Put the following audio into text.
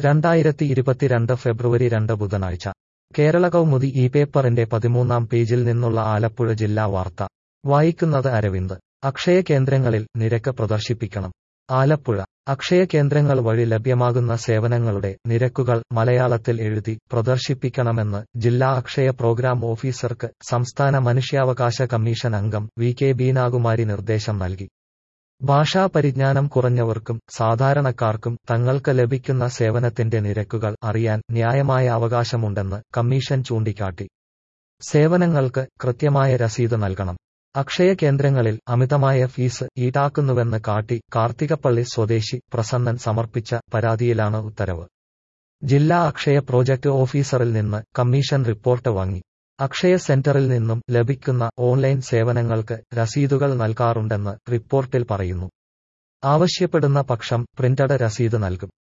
രണ്ടായിരത്തി ഇരുപത്തിരണ്ട് ഫെബ്രുവരി രണ്ട് ബുധനാഴ്ച കേരള കൗമുദി ഈ പേപ്പറിന്റെ പതിമൂന്നാം പേജിൽ നിന്നുള്ള ആലപ്പുഴ ജില്ലാ വാർത്ത വായിക്കുന്നത് അരവിന്ദ് അക്ഷയ കേന്ദ്രങ്ങളിൽ നിരക്ക് പ്രദർശിപ്പിക്കണം ആലപ്പുഴ അക്ഷയ കേന്ദ്രങ്ങൾ വഴി ലഭ്യമാകുന്ന സേവനങ്ങളുടെ നിരക്കുകൾ മലയാളത്തിൽ എഴുതി പ്രദർശിപ്പിക്കണമെന്ന് ജില്ലാ അക്ഷയ പ്രോഗ്രാം ഓഫീസർക്ക് സംസ്ഥാന മനുഷ്യാവകാശ കമ്മീഷൻ അംഗം വി കെ ബീനാകുമാരി നിർദ്ദേശം നൽകി ഭാഷാ പരിജ്ഞാനം കുറഞ്ഞവർക്കും സാധാരണക്കാർക്കും തങ്ങൾക്ക് ലഭിക്കുന്ന സേവനത്തിന്റെ നിരക്കുകൾ അറിയാൻ ന്യായമായ അവകാശമുണ്ടെന്ന് കമ്മീഷൻ ചൂണ്ടിക്കാട്ടി സേവനങ്ങൾക്ക് കൃത്യമായ രസീത് നൽകണം അക്ഷയ കേന്ദ്രങ്ങളിൽ അമിതമായ ഫീസ് ഈടാക്കുന്നുവെന്ന് കാട്ടി കാർത്തികപ്പള്ളി സ്വദേശി പ്രസന്നൻ സമർപ്പിച്ച പരാതിയിലാണ് ഉത്തരവ് ജില്ലാ അക്ഷയ പ്രോജക്ട് ഓഫീസറിൽ നിന്ന് കമ്മീഷൻ റിപ്പോർട്ട് വാങ്ങി അക്ഷയ സെന്ററിൽ നിന്നും ലഭിക്കുന്ന ഓൺലൈൻ സേവനങ്ങൾക്ക് രസീതുകൾ നൽകാറുണ്ടെന്ന് റിപ്പോർട്ടിൽ പറയുന്നു ആവശ്യപ്പെടുന്ന പക്ഷം പ്രിന്റഡ് രസീത് നൽകും